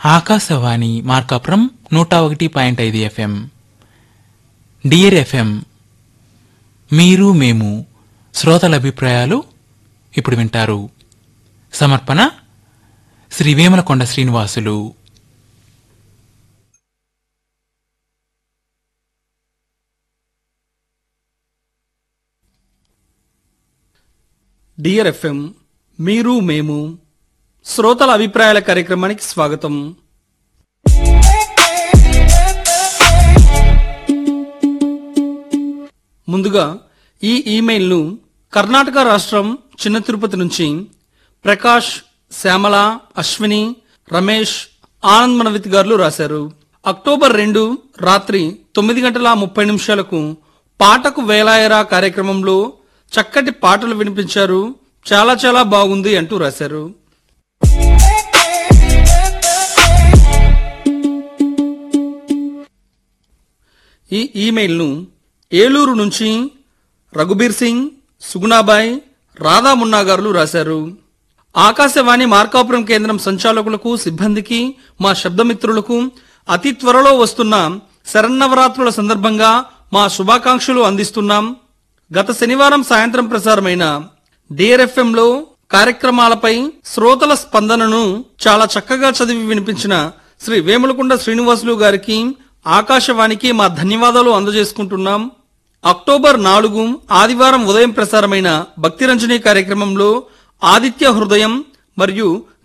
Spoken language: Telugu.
ఆకాశవాణి మార్కాపురం నూట ఒకటి పాయింట్ ఐదు ఎఫ్ఎం డియర్ ఎఫ్ఎం మీరు మేము శ్రోతల అభిప్రాయాలు ఇప్పుడు వింటారు సమర్పణ శ్రీ వేమలకొండ శ్రీనివాసులు డియర్ ఎఫ్ఎం మీరు మేము శ్రోతల అభిప్రాయాల కార్యక్రమానికి స్వాగతం ముందుగా ఈ ఇమెయిల్ను కర్ణాటక రాష్ట్రం చిన్న తిరుపతి నుంచి ప్రకాష్ శ్యామల అశ్విని రమేష్ ఆనంద్ మనవిత్ గారు రాశారు అక్టోబర్ రెండు రాత్రి తొమ్మిది గంటల ముప్పై నిమిషాలకు పాటకు వేలాయరా కార్యక్రమంలో చక్కటి పాటలు వినిపించారు చాలా చాలా బాగుంది అంటూ రాశారు ఈ ఇమెయిల్ను ఏలూరు నుంచి రఘుబీర్ సింగ్ సుగుణాబాయ్ రాధా మున్నా గారు రాశారు ఆకాశవాణి మార్కాపురం కేంద్రం సంచాలకులకు సిబ్బందికి మా శబ్దమిత్రులకు అతి త్వరలో వస్తున్న శరన్నవరాత్రుల సందర్భంగా మా శుభాకాంక్షలు అందిస్తున్నాం గత శనివారం సాయంత్రం ప్రసారమైన డిఆర్ఎఫ్ఎంలో కార్యక్రమాలపై శ్రోతల స్పందనను చాలా చక్కగా చదివి వినిపించిన శ్రీ వేములకొండ శ్రీనివాసులు గారికి ఆకాశవాణికి మా ధన్యవాదాలు అందజేసుకుంటున్నాం అక్టోబర్ నాలుగు ఆదివారం ఉదయం ప్రసారమైన భక్తిరంజని కార్యక్రమంలో ఆదిత్య హృదయం మరియు